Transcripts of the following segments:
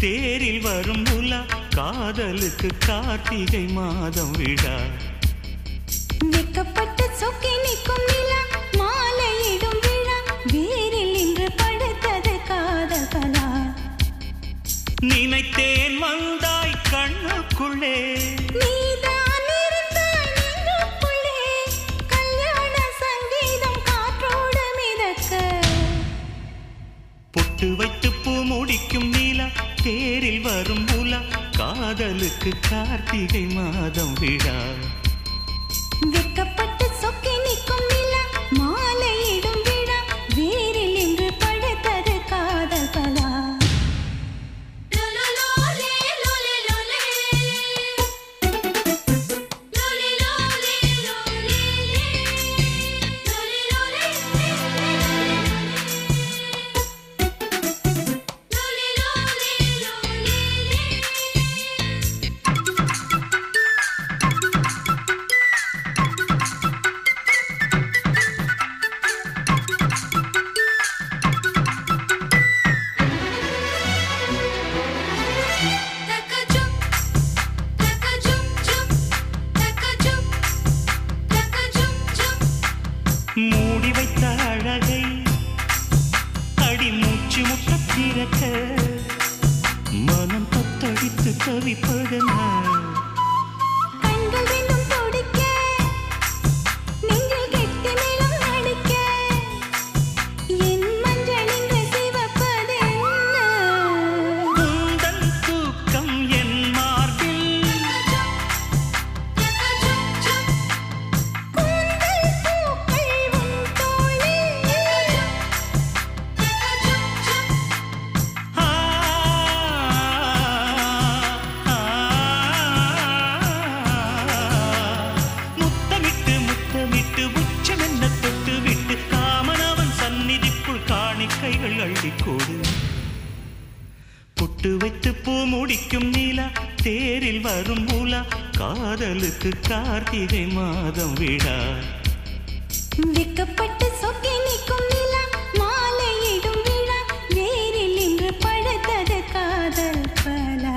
தேரில் வரும் உலா காதலுக்கு கார்த்திகை மாதம் விழா வெக்கப்பட்டு சொக்கி நிற்கும் நிலா மாலையிடும் விழா வேரில் இன்று படுத்தது காதல் கலா நினைத்தேன் வந்தாய் கண்ணுக்குள்ளே நீதான் இருந்தாய் நெஞ்சுக்குள்ளே கல்யாண சங்கீதம் காற்றோடு மிதக்க பொட்டு வைத்து பூ முடிக்கும் நீலா தேரில் வரும் உலா காதலுக்கு கார்த்திகை மாதம் விழா வெக்கப்பட்டு சொக்கி நிற்கும் நிலா மாலையிடும் விழா வேரில் இன்று படுத்தது காதல் கலா மூடி வைத்த அழகை அடி மூச்சு முட்ட திறக்க மனம் தத்தடித்து தவிப்பதென்ன கண்கள் ரெண்டும் துடிக்க நெஞ்சில் கெட்டி நிலம் நடுக்க என் மஞ்சள் இன்று சிவப்பதென்ன உந்தன் தூக்கம் என் மார்பில் கூந்தல் பூக்கள் உன் தோளில் ஆ, ஆ, முத்தமிட்டு முத்தமிட்டு உச்சமென்ன தொட்டு விட்டு காமனவன் சந்நிதிக்குள் காணிக்கைகள் அள்ளிக்கோடு பொட்டு வைத்து பூ முடிக்கும் நீலா தேரில் வரும் மூலா காதலுக்கு கார்த்திகை மாதம் விழா வெக்கப்பட்டு சொக்கி நிற்கும் நிலா மாலையிடும் விழா வேரில் இன்று படுத்தது காதல் பலா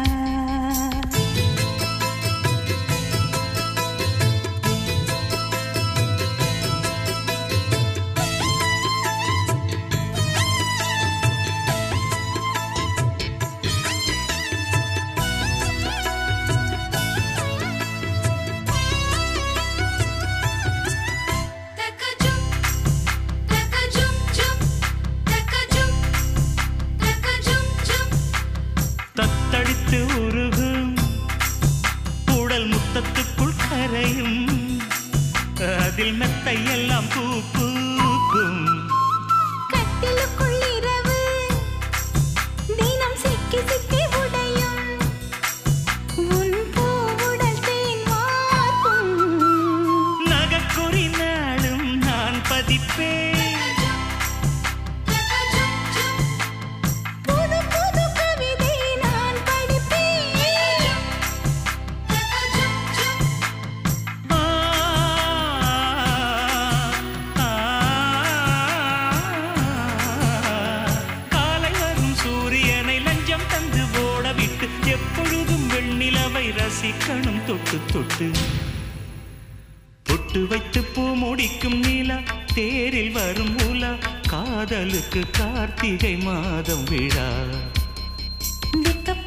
தத்தளித்து உருகும் உடல் முத்தத்துக்குள் கரையும் அதில் மெத்தை எல்லாம் பூ பூக்கும் கட்டிலுக்குள் இரவு தினம் சிக்கி சிக்கி உடையும் உன் பூவுடல் தேன் வார்க்கும் நகக்குறி நாளும் நான் பதிப்பேன் புது புது கவிதை நான் படிப்பேன் ஆ, ஆ, காலை வரும் சூரியனை லஞ்சம் தந்து ஓட விட்டு எப்பொழுதும் வெண்ணிலவை ரசிக்கணும் தொட்டு தொட்டு பொட்டு வைத்து பூ முடிக்கும் நீலா தேரில் வரும் உலா காதலுக்கு கார்த்திகை மாதம் விழா வெக்கப்பட்டு